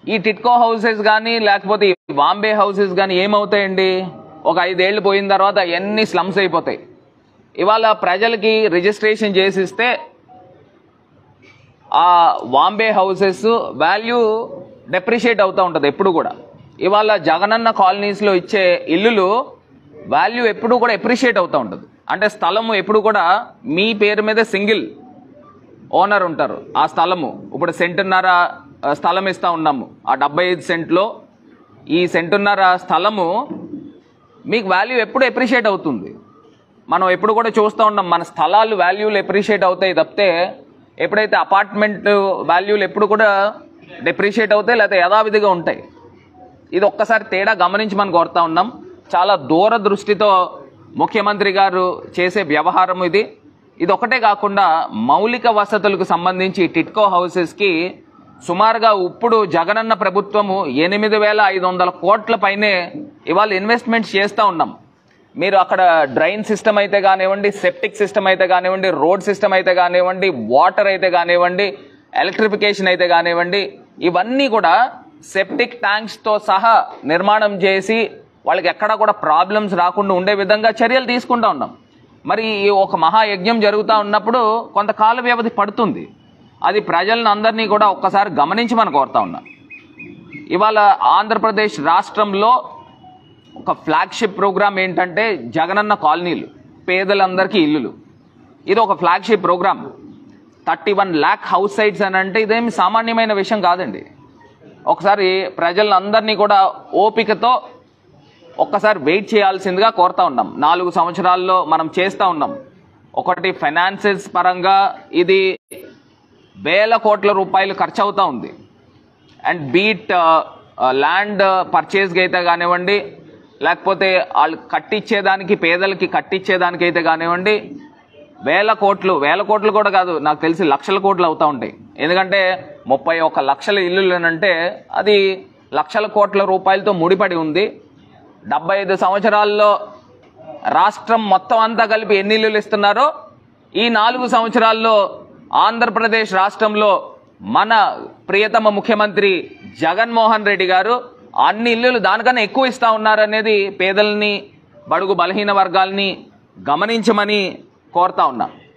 ఈ టిట్కో హౌసెస్ కానీ లేకపోతే ఈ బాంబే హౌసెస్ కానీ ఏమవుతాయండి ఒక ఐదేళ్లు పోయిన తర్వాత ఎన్ని స్లమ్స్ అయిపోతాయి ఇవాళ ప్రజలకి రిజిస్ట్రేషన్ చేసిస్తే ఆ వాంబే హౌసెస్ వాల్యూ డెప్రిషియేట్ అవుతూ ఉంటుంది ఎప్పుడు కూడా ఇవాళ జగనన్న కాలనీస్లో ఇచ్చే ఇల్లులు వాల్యూ ఎప్పుడు కూడా ఎప్రిషియేట్ అవుతూ ఉంటుంది అంటే స్థలము ఎప్పుడు కూడా మీ పేరు మీద సింగిల్ ఓనర్ ఉంటారు ఆ స్థలము ఇప్పుడు సెంటున్నర ఆ, స్థలం ఇస్తా ఉన్నాము ఆ డెబ్బై ఐదు సెంట్లో ఈ సెంటున్నర స్థలము మీకు వాల్యూ ఎప్పుడు ఎప్రిషియేట్ అవుతుంది మనం ఎప్పుడు కూడా చూస్తూ ఉన్నాం మన స్థలాలు వాల్యూలు ఎప్రిషియేట్ అవుతాయి తప్పితే ఎప్పుడైతే అపార్ట్మెంట్ వాల్యూలు ఎప్పుడు కూడా డెప్రిషియేట్ అవుతాయి లేకపోతే యథావిధిగా ఉంటాయి ఇది ఒక్కసారి తేడా గమనించి మనం కోరుతా ఉన్నాం చాలా దూరదృష్టితో ముఖ్యమంత్రి గారు చేసే వ్యవహారం ఇది ఇది ఒకటే కాకుండా మౌలిక వసతులకు సంబంధించి టిట్కో హౌసెస్కి సుమారుగా ఇప్పుడు జగనన్న ప్రభుత్వము ఎనిమిది వేల ఐదు వందల కోట్ల పైనే ఇవాళ ఇన్వెస్ట్మెంట్స్ చేస్తూ ఉన్నాం మీరు అక్కడ డ్రైన్ సిస్టమ్ అయితే కానివ్వండి సెప్టిక్ సిస్టమ్ అయితే కానివ్వండి రోడ్ సిస్టమ్ అయితే కానివ్వండి వాటర్ అయితే కానివ్వండి ఎలక్ట్రిఫికేషన్ అయితే కానివ్వండి ఇవన్నీ కూడా సెప్టిక్ ట్యాంక్స్తో సహా నిర్మాణం చేసి వాళ్ళకి ఎక్కడ కూడా ప్రాబ్లమ్స్ రాకుండా ఉండే విధంగా చర్యలు తీసుకుంటా ఉన్నాం మరి ఈ ఒక మహాయజ్ఞం జరుగుతూ ఉన్నప్పుడు కొంతకాల వ్యవధి పడుతుంది అది ప్రజలను అందరినీ కూడా ఒక్కసారి గమనించి మనం కోరుతా ఉన్నాం ఇవాళ ఆంధ్రప్రదేశ్ రాష్ట్రంలో ఒక ఫ్లాగ్షిప్ ప్రోగ్రామ్ ఏంటంటే జగనన్న కాలనీలు పేదలందరికీ ఇల్లులు ఇది ఒక flagship program thirty one lakh house sites అని అంటే ఇదేమి సామాన్యమైన విషయం కాదండి ఒకసారి ప్రజలందరినీ కూడా ఓపికతో ఒక్కసారి వెయిట్ చేయాల్సిందిగా కోరుతా ఉన్నాం నాలుగు సంవత్సరాల్లో మనం చేస్తూ ఉన్నాం ఒకటి ఫైనాన్సెస్ పరంగా ఇది వేల కోట్ల రూపాయలు ఖర్చు అవుతా ఉంది అండ్ బీట్ ల్యాండ్ పర్చేస్కి అయితే కానివ్వండి లేకపోతే వాళ్ళు కట్టించేదానికి పేదలకి కట్టించేదానికి అయితే కానివ్వండి వేల కోట్లు వేల కోట్లు కూడా కాదు నాకు తెలిసి లక్షల కోట్లు అవుతూ ఉంటాయి ఎందుకంటే ముప్పై ఒక లక్షల ఇల్లులు అంటే అది లక్షల కోట్ల రూపాయలతో ముడిపడి ఉంది డెబ్బై ఐదు సంవత్సరాల్లో రాష్ట్రం మొత్తం అంతా కలిపి ఎన్ని ఇల్లులు ఇస్తున్నారో ఈ నాలుగు సంవత్సరాల్లో ఆంధ్రప్రదేశ్ రాష్ట్రంలో మన ప్రియతమ ముఖ్యమంత్రి జగన్మోహన్ రెడ్డి గారు అన్ని ఇల్లులు దానికన్నా ఎక్కువ ఇస్తా ఉన్నారనేది పేదల్ని బడుగు బలహీన వర్గాల్ని గమనించమని కోరుతా ఉన్నా